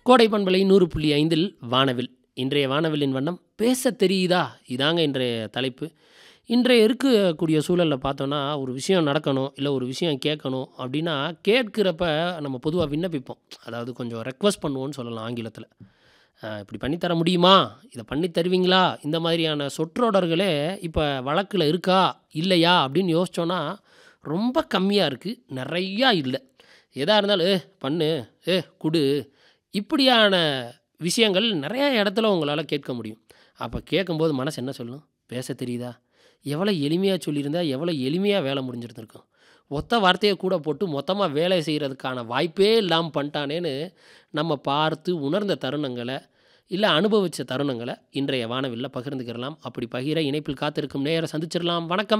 கோடை பண்பலை நூறு புள்ளி ஐந்தில் வானவில் இன்றைய வானவிலின் வண்ணம் பேச தெரியுதா இதாங்க இன்றைய தலைப்பு இன்றைய இருக்கக்கூடிய சூழலில் பார்த்தோன்னா ஒரு விஷயம் நடக்கணும் இல்லை ஒரு விஷயம் கேட்கணும் அப்படின்னா கேட்கிறப்ப நம்ம பொதுவாக விண்ணப்பிப்போம் அதாவது கொஞ்சம் ரெக்வஸ்ட் பண்ணுவோன்னு சொல்லலாம் ஆங்கிலத்தில் அஹ், இப்படி பண்ணித்தர முடியுமா இதை பண்ணி தருவீங்களா இந்த மாதிரியான சொற்றொடர்களே இப்போ வழக்கில் இருக்கா இல்லையா அப்படின்னு யோசிச்சோன்னா ரொம்ப கம்மியாக இருக்குது நிறையா இல்லை எதாக இருந்தாலும் ஏ பண்ணு ஏ குடு இப்படியான விஷயங்கள் நிறைய இடத்துல உங்களால் கேட்க முடியும் அப்போ கேட்கும்போது மனசு என்ன சொல்லும் பேச தெரியுதா எவ்வளோ எளிமையாக சொல்லியிருந்தா எவ்வளோ எளிமையாக வேலை முடிஞ்சிருந்திருக்கும் ஒத்த வார்த்தையை கூட போட்டு மொத்தமாக வேலை செய்கிறதுக்கான வாய்ப்பே இல்லாமல் பண்ணிட்டானேன்னு நம்ம பார்த்து உணர்ந்த தருணங்களை இல்லை அனுபவித்த தருணங்களை இன்றைய வானவில்ல பகிர்ந்துக்கிறலாம் அப்படி பகிர இணைப்பில் காத்திருக்கும் நேரம் சந்திச்சிடலாம் வணக்கம்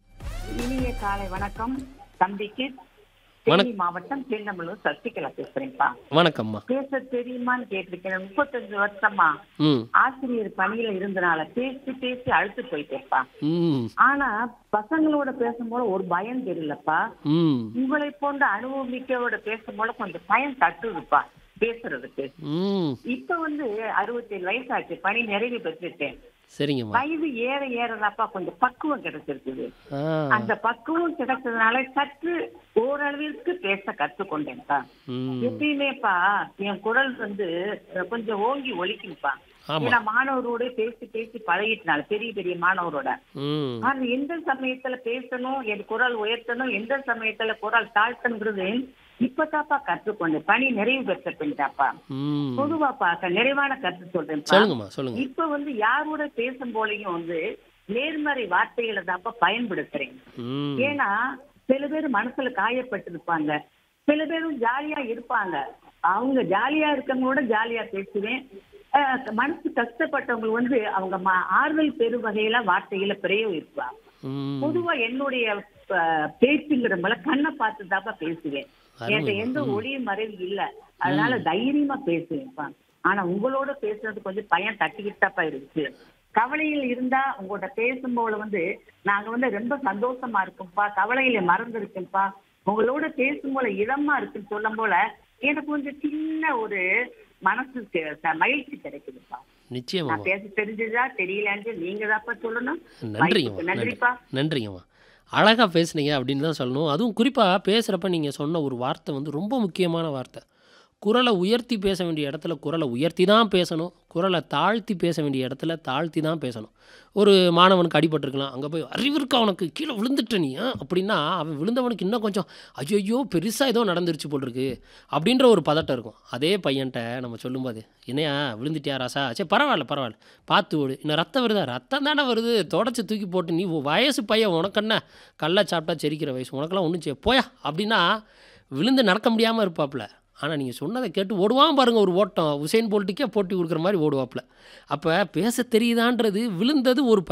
இனிய காலை வணக்கம் தம்பிக்கு வணக்- தேனி மாவட்டம் திருநெல்வேலூர் சசிகலா பேசுறேன்ப்பா வணக்கம்மா பேச தெரியுமான்னு கேட்டிருக்கேன் முப்பத்தஞ்சு வருஷமா ம் ஆசிரியர் பணியில இருந்தனால பேசி பேசி அழுத்து போயிட்டேப்பா ம் ஆனா பசங்களோட பேசும்போது ஒரு பயம் தெரியலப்பா ம் உங்களை போன்ற அனுபவமிக்கவோட பேசும்போது கொஞ்சம் பயம் தட்டுதுப்பா பேசுறதுக்கு ம் இப்ப வந்து அறுபத்தேழு வயசாச்சு பணி நிறைவு பெற்றுட்டேன் சரிங்கம்மா வயது ஏற ஏறதாப்பா கொஞ்சம் பக்குவம் கிடைச்சிருக்குது ஆ அந்த பக்குவம் கிடைச்சதுனால சற்று ஓரளவிற்கு பேச கத்துக்கொண்டேன்ப்பா ம் எப்பயுமேப்பா என் குரல் வந்து அஹ், கொஞ்சம் ஓங்கி ஒலிக்கும்ப்பா ஆமாம் ஏன்னா மாணவரோட பேசி பேசி பழகிட்டனால பெரிய பெரிய மாணவரோட ம் ஆனா எந்த சமயத்துல பேசணும் என் குரல் உயர்த்தணும் எந்த சமயத்துல குரல் தாழ்த்தணுங்கிறது இப்பதாப்பா கற்றுக்கொண்டேன் பணி நிறைவு பெற்ற பெண்தாப்பா ம் பொதுவாப்பா க- நிறைவான கருத்து சொல்றேன்ப்பா சொல்லுங்கம்மா சொல்லுங்க இப்ப வந்து யாரோட பேசும் போலையும் வந்து நேர்மறை வார்த்தைகளை தான்ப்பா பயன்படுத்துறேன் ம் ஏன்னா சில பேர் மனசுல காயப்பட்டிருப்பாங்க சில பேரும் ஜாலியா இருப்பாங்க அவங்க ஜாலியா இருக்கவங்களோட ஜாலியா பேசுவேன் அஹ் மனசு கஷ்டப்பட்டவங்க வந்து அவங்க ம- ஆறுதல் பெறும் வகையில வார்த்தைகளை பிரயோகிப்பாங்க ம் பொதுவா என்னுடைய அஹ், பேச்சுங்கிறவங்கள கண்ணை பார்த்து தாப்பா பேசுவேன் என்கிட்ட அருமைம்மா. எந்த ஒளியும் மறைவு இல்ல அதனால தைரியமா பேசுவேன்ப்பா ஆனா உங்களோட பேசுறது கொஞ்சம் பயம் தட்டிக்கிட்டு தாப்பா இருக்கு கவலையில் இருந்தா உங்கள்கிட்ட பேசும்போது வந்து நாங்க வந்து ரொம்ப சந்தோஷமா இருக்கும்ப்பா கவலையில மறந்து இருக்கும்ப்பா உங்களோட பேசும்போது இதமா இருக்குன்னு சொல்லும் போல எனக்கு கொஞ்சம் சின்ன ஒரு மனசுக்கு ச- மகிழ்ச்சி கிடைக்குதுப்பா நிச்சயமாம்மா நான் பேச தெரிஞ்சதா தெரியலன்னு நீங்க தாப்பா சொல்லணும் நன்றிங்கம்மா வாய்ப்புக்கு நன்றி நன்றிப்பா நன்றிங்கம்மா அழகாக பேசுனீங்க அப்படின்னு தான் சொல்லணும் அதுவும் குறிப்பாக பேசுகிறப்ப நீங்கள் சொன்ன ஒரு வார்த்தை வந்து ரொம்ப முக்கியமான வார்த்தை குரலை உயர்த்தி பேச வேண்டிய இடத்துல குரலை உயர்த்தி தான் பேசணும் குரலை தாழ்த்தி பேச வேண்டிய இடத்துல தாழ்த்தி தான் பேசணும் ஒரு மாணவனுக்கு அடிபட்டிருக்கலாம் அங்கே போய் அறிவு இருக்கா அவனுக்கு கீழே விழுந்துட்ட நீ ஆ?" அப்படின்னா அவன் விழுந்தவனுக்கு இன்னும் கொஞ்சம் ஐயோ பெருசாக ஏதோ நடந்துருச்சு போல் இருக்கு அப்படின்ற ஒரு பதட்டம் இருக்கும் அதே பையன்ட்ட நம்ம சொல்லும்போது என்னையா விழுந்துட்டியா ராசா சரி பரவாயில்ல பரவாயில்ல பார்த்து ஓடு இன்னும் ரத்தம் வருதா ரத்தம் தானே வருது தொடச்சி தூக்கி போட்டு நீ உன் வயசு பையன் உனக்கு என்ன கல்லை சாப்பிட்டா செரிக்கிற வயசு உனக்கெல்லாம் ஒன்றும் செய்ய போயா அப்படின்னா விழுந்து நடக்க முடியாமல் இருப்பாப்புல ஆனால் நீங்கள் சொன்னதை கேட்டு ஓடுவான் பாருங்கள் ஒரு ஓட்டம் உசைன் போல்ட்டுக்கே போட்டி கொடுக்குற மாதிரி ஓடுவாப்புல அப்போ பேச தெரியுதான்றது விழுந்தது ஒரு